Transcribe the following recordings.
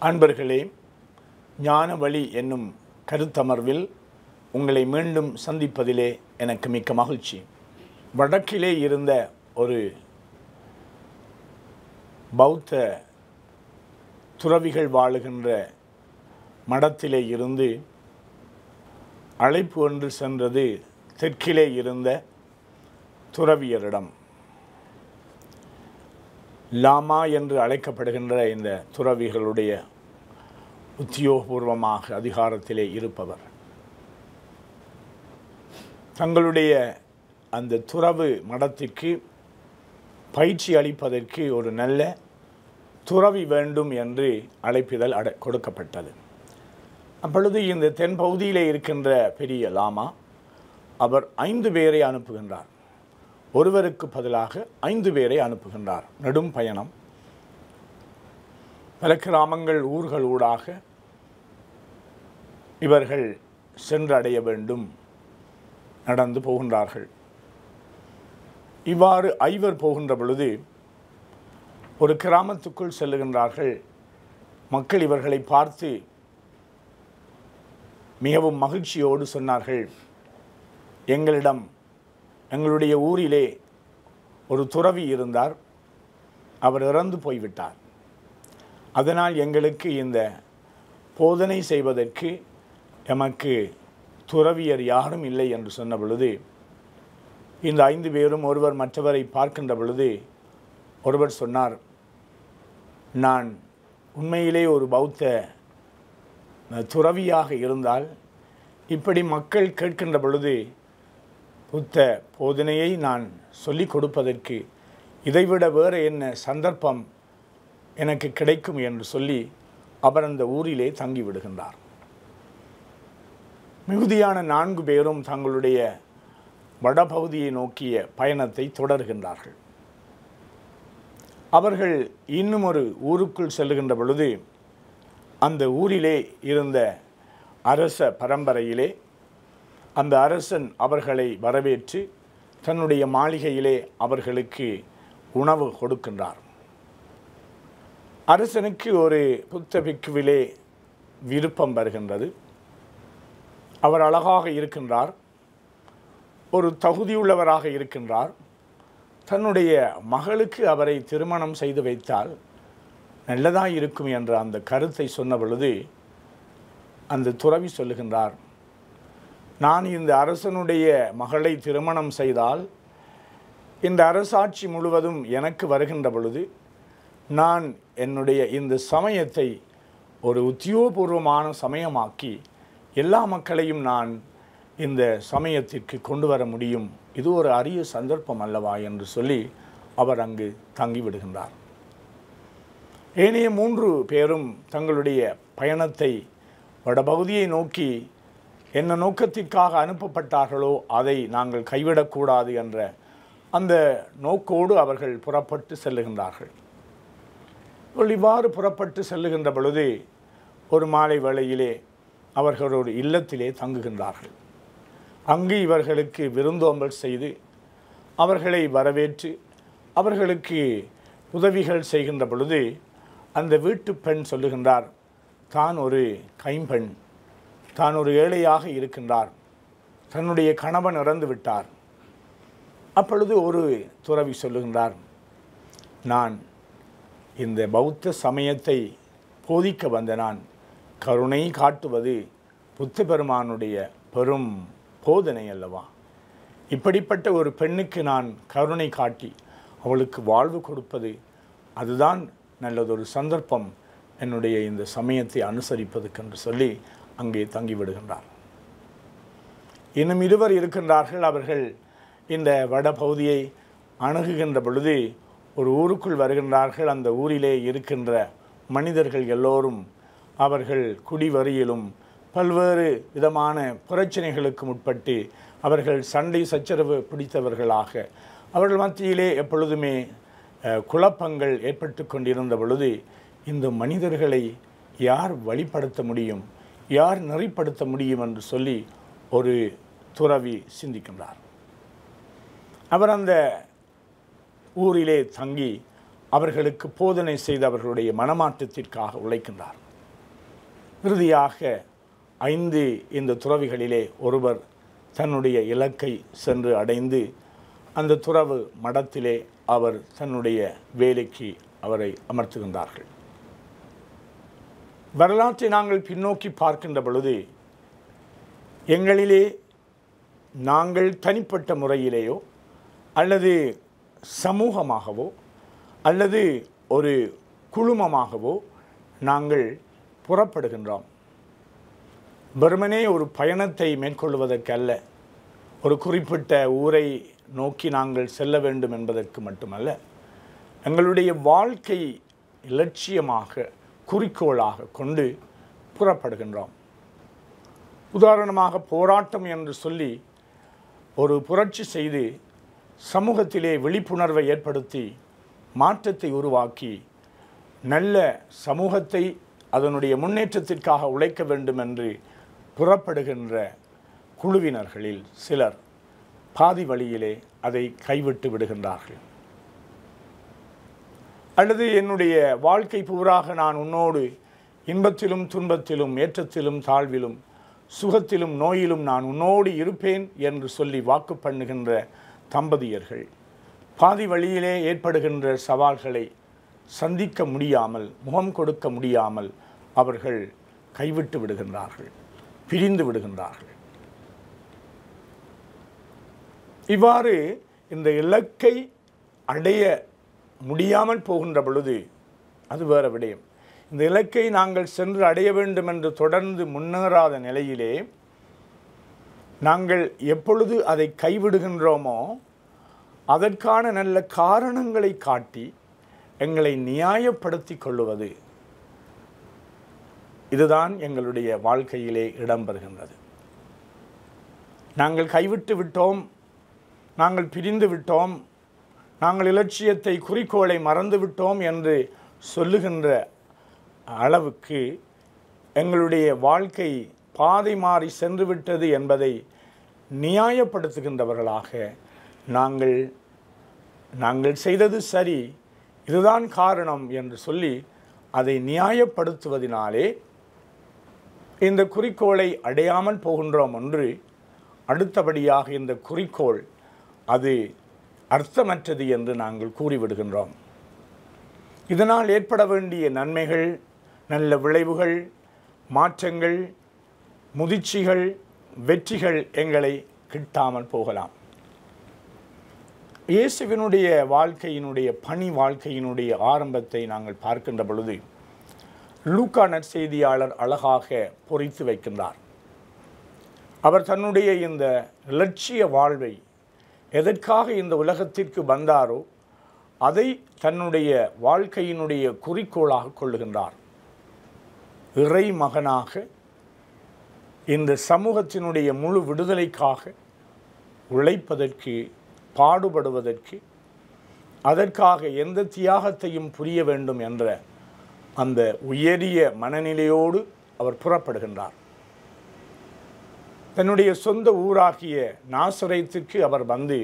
அன்பர்களே ஞான வழி என்னும் கருத்தமர்வில் உங்களை மீண்டும் சந்திப்பதிலே எனக்கு மிக்க மகிழ்ச்சி வடக்கிலே இருந்த ஒரு பௌத்த துறவிகள் வாழுகின்ற மடத்திலே இருந்து அழைப்பு ஒன்று சென்றது தெற்கிலே இருந்த துறவியரிடம் லாமா என்று அழைக்கப்படுகின்ற இந்த துறவிகளுடைய உத்தியோகபூர்வமாக அதிகாரத்திலே இருப்பவர் தங்களுடைய அந்த துறவு மடத்திற்கு பயிற்சி அளிப்பதற்கு ஒரு நல்ல துறவி வேண்டும் என்று அழைப்பிதழ் அட கொடுக்கப்பட்டது அப்பொழுது இந்த தென் பகுதியிலே இருக்கின்ற பெரிய லாமா அவர் ஐந்து பேரை அனுப்புகின்றார் ஒருவருக்கு பதிலாக ஐந்து பேரை அனுப்புகின்றார் நெடும் பயணம் பல கிராமங்கள் ஊர்கள் ஊடாக இவர்கள் சென்றடைய வேண்டும் நடந்து போகின்றார்கள் இவ்வாறு ஐவர் போகின்ற பொழுது ஒரு கிராமத்துக்குள் செல்லுகின்றார்கள் மக்கள் இவர்களை பார்த்து மிகவும் மகிழ்ச்சியோடு சொன்னார்கள் எங்களிடம் எங்களுடைய ஊரிலே ஒரு துறவி இருந்தார் அவர் இறந்து போய்விட்டார் அதனால் எங்களுக்கு இந்த போதனை செய்வதற்கு எமக்கு துறவியர் யாரும் இல்லை என்று சொன்ன பொழுது இந்த ஐந்து பேரும் ஒருவர் மற்றவரை பார்க்கின்ற பொழுது ஒருவர் சொன்னார் நான் உண்மையிலே ஒரு பௌத்த துறவியாக இருந்தால் இப்படி மக்கள் கேட்கின்ற பொழுது புத்த போதனையை நான் சொல்லிக் கொடுப்பதற்கு இதைவிட வேறு என்ன சந்தர்ப்பம் எனக்கு கிடைக்கும் என்று சொல்லி அவர் அந்த ஊரிலே தங்கி விடுகின்றார் மிகுதியான நான்கு பேரும் தங்களுடைய வடபகுதியை நோக்கிய பயணத்தை தொடர்கின்றார்கள் அவர்கள் இன்னும் ஒரு ஊருக்குள் செல்லுகின்ற பொழுது அந்த ஊரிலே இருந்த அரச பரம்பரையிலே அந்த அரசன் அவர்களை வரவேற்று தன்னுடைய மாளிகையிலே அவர்களுக்கு உணவு கொடுக்கின்றார் அரசனுக்கு ஒரு புத்த பிக்குவிலே விருப்பம் வருகின்றது அவர் அழகாக இருக்கின்றார் ஒரு தகுதியுள்ளவராக இருக்கின்றார் தன்னுடைய மகளுக்கு அவரை திருமணம் செய்து வைத்தால் நல்லதாக இருக்கும் என்ற அந்த கருத்தை சொன்ன பொழுது அந்த துறவி சொல்லுகின்றார் நான் இந்த அரசனுடைய மகளை திருமணம் செய்தால் இந்த அரசாட்சி முழுவதும் எனக்கு வருகின்ற பொழுது நான் என்னுடைய இந்த சமயத்தை ஒரு உத்தியோகபூர்வமான சமயமாக்கி எல்லா மக்களையும் நான் இந்த சமயத்திற்கு கொண்டு வர முடியும் இது ஒரு அரிய சந்தர்ப்பம் அல்லவா என்று சொல்லி அவர் அங்கு தங்கிவிடுகின்றார் ஏனைய மூன்று பேரும் தங்களுடைய பயணத்தை வடபகுதியை நோக்கி என்ன நோக்கத்திற்காக அனுப்பப்பட்டார்களோ அதை நாங்கள் கைவிடக்கூடாது என்ற அந்த நோக்கோடு அவர்கள் புறப்பட்டு செல்லுகின்றார்கள் இவ்வாறு புறப்பட்டு செல்லுகின்ற பொழுது ஒரு மாலை வேளையிலே அவர்கள் ஒரு இல்லத்திலே தங்குகின்றார்கள் அங்கு இவர்களுக்கு விருந்தோம்பல் செய்து அவர்களை வரவேற்று அவர்களுக்கு உதவிகள் செய்கின்ற பொழுது அந்த வீட்டு பெண் சொல்லுகின்றார் தான் ஒரு கைம்பெண் தான் ஒரு ஏழையாக இருக்கின்றார் தன்னுடைய கணவன் இறந்து விட்டார் அப்பொழுது ஒரு துறவி சொல்லுகின்றார் நான் இந்த பௌத்த சமயத்தை போதிக்க வந்த நான் கருணை காட்டுவது புத்த பெருமானுடைய பெரும் போதனை அல்லவா இப்படிப்பட்ட ஒரு பெண்ணுக்கு நான் கருணை காட்டி அவளுக்கு வாழ்வு கொடுப்பது அதுதான் நல்லதொரு சந்தர்ப்பம் என்னுடைய இந்த சமயத்தை அனுசரிப்பதுக்கு என்று சொல்லி அங்கே தங்கிவிடுகின்றார் இன்னும் இருவர் இருக்கின்றார்கள் அவர்கள் இந்த வடபகுதியை அணுகுகின்ற பொழுது ஒரு ஊருக்குள் வருகின்றார்கள் அந்த ஊரிலே இருக்கின்ற மனிதர்கள் எல்லோரும் அவர்கள் குடிவரியிலும் பல்வேறு விதமான பிரச்சனைகளுக்கு முற்பட்டு அவர்கள் சண்டை சச்சரவு பிடித்தவர்களாக அவர்கள் மத்தியிலே எப்பொழுதுமே குழப்பங்கள் ஏற்பட்டு கொண்டிருந்த பொழுது இந்த மனிதர்களை யார் வழிப்படுத்த முடியும் யார் நெறிப்படுத்த முடியும் என்று சொல்லி ஒரு துறவி சிந்திக்கின்றார் அவர் அந்த ஊரிலே தங்கி அவர்களுக்கு போதனை செய்து அவர்களுடைய மனமாற்றத்திற்காக உழைக்கின்றார் இறுதியாக ஐந்து இந்த துறவிகளிலே ஒருவர் தன்னுடைய இலக்கை சென்று அடைந்து அந்த துறவு மடத்திலே அவர் தன்னுடைய வேலைக்கு அவரை அமர்த்துகின்றார்கள் வரலாற்றை நாங்கள் பின்னோக்கி பார்க்கின்ற பொழுது எங்களிலே நாங்கள் தனிப்பட்ட முறையிலேயோ அல்லது சமூகமாகவோ அல்லது ஒரு குழுமமாகவோ நாங்கள் புறப்படுகின்றோம் வெறுமனே ஒரு பயணத்தை மேற்கொள்வதற்கல்ல ஒரு குறிப்பிட்ட ஊரை நோக்கி நாங்கள் செல்ல வேண்டும் என்பதற்கு மட்டுமல்ல எங்களுடைய வாழ்க்கை இலட்சியமாக குறிக்கோளாக கொண்டு புறப்படுகின்றோம் உதாரணமாக போராட்டம் என்று சொல்லி ஒரு புரட்சி செய்து சமூகத்திலே விழிப்புணர்வை ஏற்படுத்தி மாற்றத்தை உருவாக்கி நல்ல சமூகத்தை அதனுடைய முன்னேற்றத்திற்காக உழைக்க வேண்டும் என்று புறப்படுகின்ற குழுவினர்களில் சிலர் பாதி வழியிலே அதை கைவிட்டு விடுகின்றார்கள் அல்லது என்னுடைய வாழ்க்கை பூராக நான் உன்னோடு இன்பத்திலும் துன்பத்திலும் ஏற்றத்திலும் தாழ்விலும் சுகத்திலும் நோயிலும் நான் உன்னோடு இருப்பேன் என்று சொல்லி வாக்கு பண்ணுகின்ற தம்பதியர்கள் பாதி வழியிலே ஏற்படுகின்ற சவால்களை சந்திக்க முடியாமல் முகம் கொடுக்க முடியாமல் அவர்கள் கைவிட்டு விடுகின்றார்கள் பிரிந்து விடுகின்றார்கள் இவ்வாறு இந்த இலக்கை அடைய முடியாமல் போகின்ற பொழுது அது வேறு விடயம் இந்த இலக்கை நாங்கள் சென்று அடைய வேண்டும் என்று தொடர்ந்து முன்னேறாத நிலையிலே நாங்கள் எப்பொழுது அதை கைவிடுகின்றோமோ அதற்கான நல்ல காரணங்களை காட்டி எங்களை நியாயப்படுத்தி கொள்ளுவது இதுதான் எங்களுடைய வாழ்க்கையிலே இடம்பெறுகின்றது நாங்கள் கைவிட்டு விட்டோம் நாங்கள் பிரிந்து விட்டோம் நாங்கள் இலட்சியத்தை குறிக்கோளை மறந்து விட்டோம் என்று சொல்லுகின்ற அளவுக்கு எங்களுடைய வாழ்க்கை பாதை மாறி சென்று விட்டது என்பதை நியாயப்படுத்துகின்றவர்களாக நாங்கள் நாங்கள் செய்தது சரி இதுதான் காரணம் என்று சொல்லி அதை நியாயப்படுத்துவதினாலே இந்த குறிக்கோளை அடையாமல் போகின்றோம் ஒன்று அடுத்தபடியாக இந்த குறிக்கோள் அது அர்த்தமற்றது என்று நாங்கள் கூறிவிடுகின்றோம் இதனால் ஏற்பட வேண்டிய நன்மைகள் நல்ல விளைவுகள் மாற்றங்கள் முதிர்ச்சிகள் வெற்றிகள் எங்களை கிட்டாமல் போகலாம் இயேசுவினுடைய வாழ்க்கையினுடைய பணி வாழ்க்கையினுடைய ஆரம்பத்தை நாங்கள் பார்க்கின்ற பொழுது லூக்கா நற்செய்தியாளர் அழகாக பொறித்து வைக்கின்றார் அவர் தன்னுடைய இந்த இலட்சிய வாழ்வை எதற்காக இந்த உலகத்திற்கு வந்தாரோ அதை தன்னுடைய வாழ்க்கையினுடைய குறிக்கோளாக கொள்ளுகின்றார் இறை மகனாக இந்த சமூகத்தினுடைய முழு விடுதலைக்காக உழைப்பதற்கு பாடுபடுவதற்கு அதற்காக எந்த தியாகத்தையும் புரிய வேண்டும் என்ற அந்த உயரிய மனநிலையோடு அவர் புறப்படுகின்றார் தன்னுடைய சொந்த ஊராகிய நாசரைத்துக்கு அவர் வந்து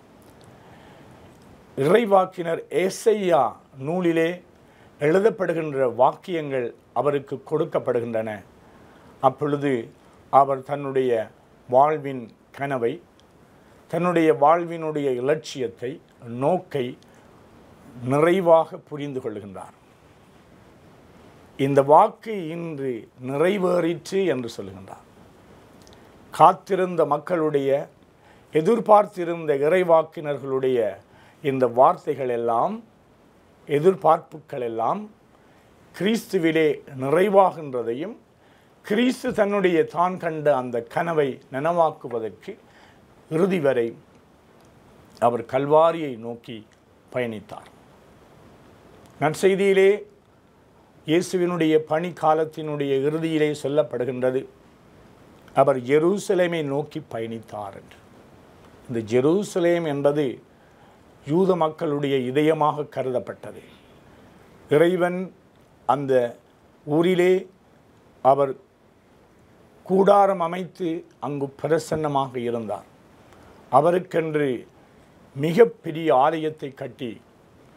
இறைவாக்கினர் ஏசையா நூலிலே எழுதப்படுகின்ற வாக்கியங்கள் அவருக்கு கொடுக்கப்படுகின்றன அப்பொழுது அவர் தன்னுடைய வாழ்வின் கனவை தன்னுடைய வாழ்வினுடைய இலட்சியத்தை நோக்கை நிறைவாக புரிந்து கொள்கின்றார் இந்த வாக்கு இன்று நிறைவேறிற்று என்று சொல்லுகின்றார் காத்திருந்த மக்களுடைய எதிர்பார்த்திருந்த இறைவாக்கினர்களுடைய இந்த வார்த்தைகள் எல்லாம் எதிர்பார்ப்புகள் எல்லாம் கிறிஸ்துவிலே நிறைவாகின்றதையும் கிறிஸ்து தன்னுடைய தான் கண்ட அந்த கனவை நனவாக்குவதற்கு இறுதி வரை அவர் கல்வாரியை நோக்கி பயணித்தார் நற்செய்தியிலே இயேசுவினுடைய பணி காலத்தினுடைய இறுதியிலே சொல்லப்படுகின்றது அவர் ஜெருசலேமை நோக்கி பயணித்தார் என்று இந்த ஜெருசலேம் என்பது யூத மக்களுடைய இதயமாக கருதப்பட்டது இறைவன் அந்த ஊரிலே அவர் கூடாரம் அமைத்து அங்கு பிரசன்னமாக இருந்தார் அவருக்கென்று மிகப்பெரிய ஆலயத்தை கட்டி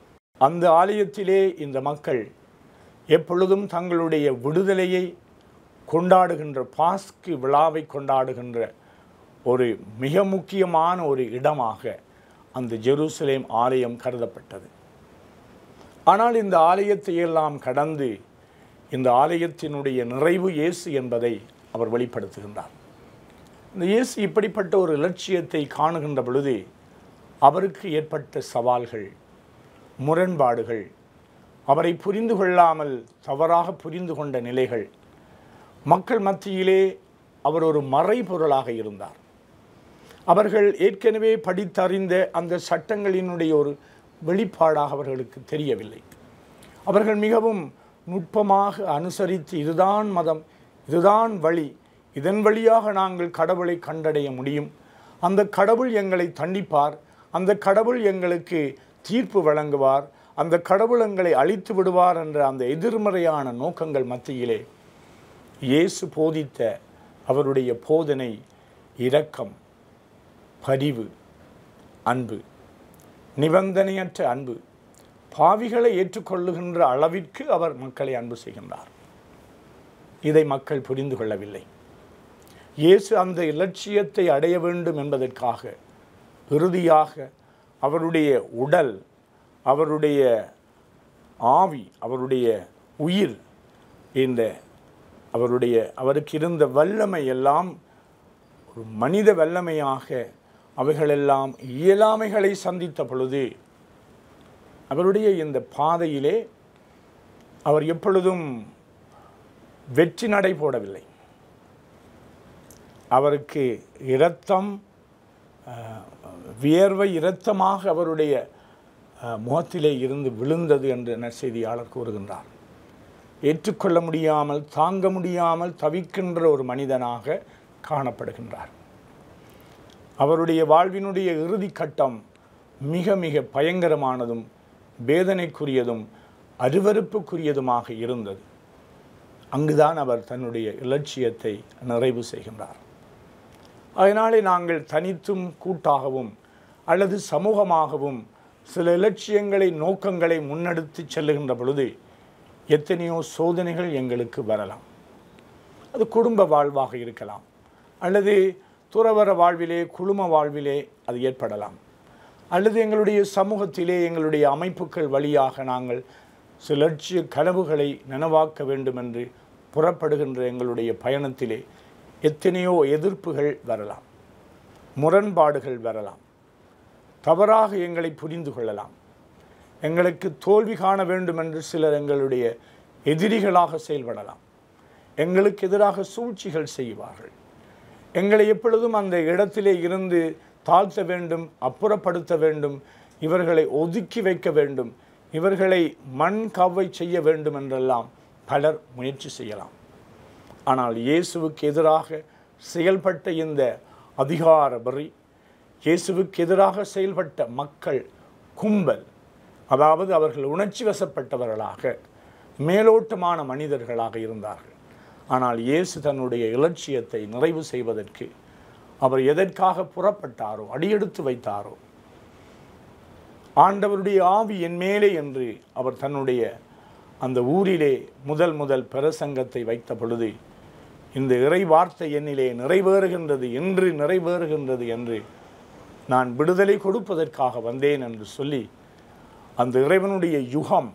அந்த ஆலயத்திலே இந்த மக்கள் எப்பொழுதும் தங்களுடைய விடுதலையை கொண்டாடுகின்ற பாஸ்கு விழாவை கொண்டாடுகின்ற ஒரு மிக முக்கியமான ஒரு இடமாக அந்த ஜெருசலேம் ஆலயம் கருதப்பட்டது ஆனால் இந்த ஆலயத்தை எல்லாம் கடந்து இந்த ஆலயத்தினுடைய நிறைவு இயேசு என்பதை அவர் வெளிப்படுத்துகின்றார் இந்த இயேசு இப்படிப்பட்ட ஒரு இலட்சியத்தை காணுகின்ற பொழுது அவருக்கு ஏற்பட்ட சவால்கள் முரண்பாடுகள் அவரை புரிந்து கொள்ளாமல் தவறாக புரிந்து கொண்ட நிலைகள் மக்கள் மத்தியிலே அவர் ஒரு மறைபொருளாக இருந்தார் அவர்கள் ஏற்கனவே படித்தறிந்த அந்த சட்டங்களினுடைய ஒரு வெளிப்பாடாக அவர்களுக்கு தெரியவில்லை அவர்கள் மிகவும் நுட்பமாக அனுசரித்து இதுதான் மதம் இதுதான் வழி இதன் வழியாக நாங்கள் கடவுளை கண்டடைய முடியும் அந்த கடவுள் எங்களை தண்டிப்பார் அந்த கடவுள் எங்களுக்கு தீர்ப்பு வழங்குவார் அந்த கடவுள் எங்களை அழித்து விடுவார் என்ற அந்த எதிர்மறையான நோக்கங்கள் மத்தியிலே இயேசு போதித்த அவருடைய போதனை இரக்கம் பரிவு அன்பு நிபந்தனையற்ற அன்பு பாவிகளை ஏற்றுக்கொள்ளுகின்ற அளவிற்கு அவர் மக்களை அன்பு செய்கின்றார் இதை மக்கள் புரிந்து கொள்ளவில்லை இயேசு அந்த இலட்சியத்தை அடைய வேண்டும் என்பதற்காக இறுதியாக அவருடைய உடல் அவருடைய ஆவி அவருடைய உயிர் இந்த அவருடைய அவருக்கு இருந்த வல்லமை எல்லாம் ஒரு மனித வல்லமையாக அவைகளெல்லாம் இயலாமைகளை சந்தித்த பொழுது அவருடைய இந்த பாதையிலே அவர் எப்பொழுதும் வெற்றி நடை போடவில்லை அவருக்கு இரத்தம் அஹ், வியர்வை இரத்தமாக அவருடைய அஹ், முகத்திலே இருந்து விழுந்தது என்று நற்செய்தியாளர் கூறுகின்றார் ஏற்றுக்கொள்ள முடியாமல் தாங்க முடியாமல் தவிக்கின்ற ஒரு மனிதனாக காணப்படுகின்றார் அவருடைய வாழ்வினுடைய இறுதி கட்டம் மிக மிக பயங்கரமானதும் வேதனைக்குரியதும் அருவருப்புக்குரியதுமாக இருந்தது அங்குதான் அவர் தன்னுடைய இலட்சியத்தை நிறைவு செய்கின்றார் அதனாலே நாங்கள் தனித்தும் கூட்டாகவும் அல்லது சமூகமாகவும் சில இலட்சியங்களை நோக்கங்களை முன்னெடுத்து செல்லுகின்ற பொழுது எத்தனையோ சோதனைகள் எங்களுக்கு வரலாம் அது குடும்ப வாழ்வாக இருக்கலாம் அல்லது துறவர வாழ்விலே குழும வாழ்விலே அது ஏற்படலாம் அல்லது எங்களுடைய சமூகத்திலே எங்களுடைய அமைப்புகள் வழியாக நாங்கள் சில லட்சிய கனவுகளை நனவாக்க வேண்டும் என்று புறப்படுகின்ற எங்களுடைய பயணத்திலே எத்தனையோ எதிர்ப்புகள் வரலாம் முரண்பாடுகள் வரலாம் தவறாக எங்களை புரிந்து கொள்ளலாம் எங்களுக்கு தோல்வி காண வேண்டும் என்று சிலர் எங்களுடைய எதிரிகளாக செயல்படலாம் எங்களுக்கு எதிராக சூழ்ச்சிகள் செய்வார்கள் எங்களை எப்பொழுதும் அந்த இடத்திலே இருந்து தாழ்த்த வேண்டும் அப்புறப்படுத்த வேண்டும் இவர்களை ஒதுக்கி வைக்க வேண்டும் இவர்களை மண் கவ்வை செய்ய வேண்டும் என்றெல்லாம் பலர் முயற்சி செய்யலாம் ஆனால் இயேசுவுக்கு எதிராக செயல்பட்ட இந்த அதிகார வரி இயேசுவுக்கு எதிராக செயல்பட்ட மக்கள் கும்பல் அதாவது அவர்கள் உணர்ச்சி வசப்பட்டவர்களாக மேலோட்டமான மனிதர்களாக இருந்தார்கள் ஆனால் இயேசு தன்னுடைய இலட்சியத்தை நிறைவு செய்வதற்கு அவர் எதற்காக புறப்பட்டாரோ அடியெடுத்து வைத்தாரோ ஆண்டவருடைய ஆவி என் மேலே என்று அவர் தன்னுடைய அந்த ஊரிலே முதல் முதல் பிரசங்கத்தை வைத்த பொழுது இந்த இறை வார்த்தை என்னிலே நிறைவேறுகின்றது என்று நிறைவேறுகின்றது என்று நான் விடுதலை கொடுப்பதற்காக வந்தேன் என்று சொல்லி அந்த இறைவனுடைய யுகம்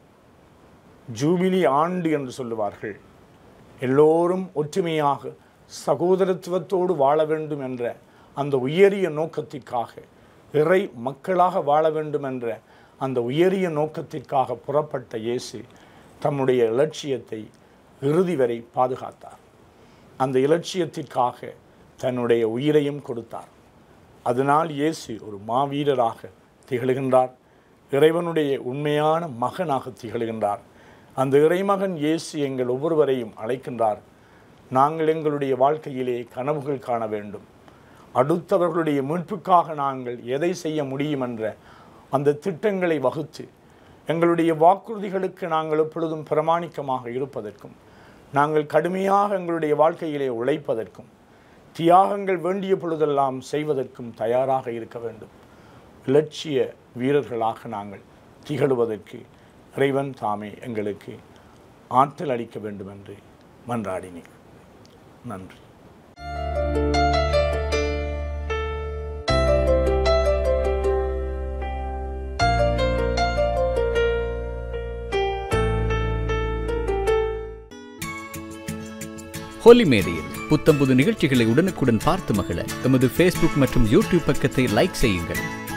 ஜூபிலி ஆண்டு என்று சொல்லுவார்கள் எல்லோரும் ஒற்றுமையாக சகோதரத்துவத்தோடு வாழ வேண்டும் என்ற அந்த உயரிய நோக்கத்திற்காக இறை மக்களாக வாழ வேண்டும் என்ற அந்த உயரிய நோக்கத்திற்காக புறப்பட்ட இயேசு தம்முடைய இலட்சியத்தை இறுதி வரை பாதுகாத்தார் அந்த இலட்சியத்திற்காக தன்னுடைய உயிரையும் கொடுத்தார் அதனால் இயேசு ஒரு மாவீரராக திகழ்கின்றார் இறைவனுடைய உண்மையான மகனாக திகழ்கின்றார் அந்த இறைமகன் இயேசு எங்கள் ஒவ்வொருவரையும் அழைக்கின்றார் நாங்கள் எங்களுடைய வாழ்க்கையிலே கனவுகள் காண வேண்டும் அடுத்தவர்களுடைய மீட்புக்காக நாங்கள் எதை செய்ய முடியும் என்ற அந்த திட்டங்களை வகுத்து எங்களுடைய வாக்குறுதிகளுக்கு நாங்கள் எப்பொழுதும் பிரமாணிக்கமாக இருப்பதற்கும் நாங்கள் கடுமையாக எங்களுடைய வாழ்க்கையிலே உழைப்பதற்கும் தியாகங்கள் வேண்டிய பொழுதெல்லாம் செய்வதற்கும் தயாராக இருக்க வேண்டும் இலட்சிய வீரர்களாக நாங்கள் திகழுவதற்கு இறைவன் தாமே எங்களுக்கு ஆற்றல் அளிக்க வேண்டும் என்று மன்றாடினேன் நன்றி ஹோலி மேடையில் புத்தம்புது நிகழ்ச்சிகளை உடனுக்குடன் பார்த்து மகிழ எமது ஃபேஸ்புக் மற்றும் யூடியூப் பக்கத்தை லைக் செய்யுங்கள்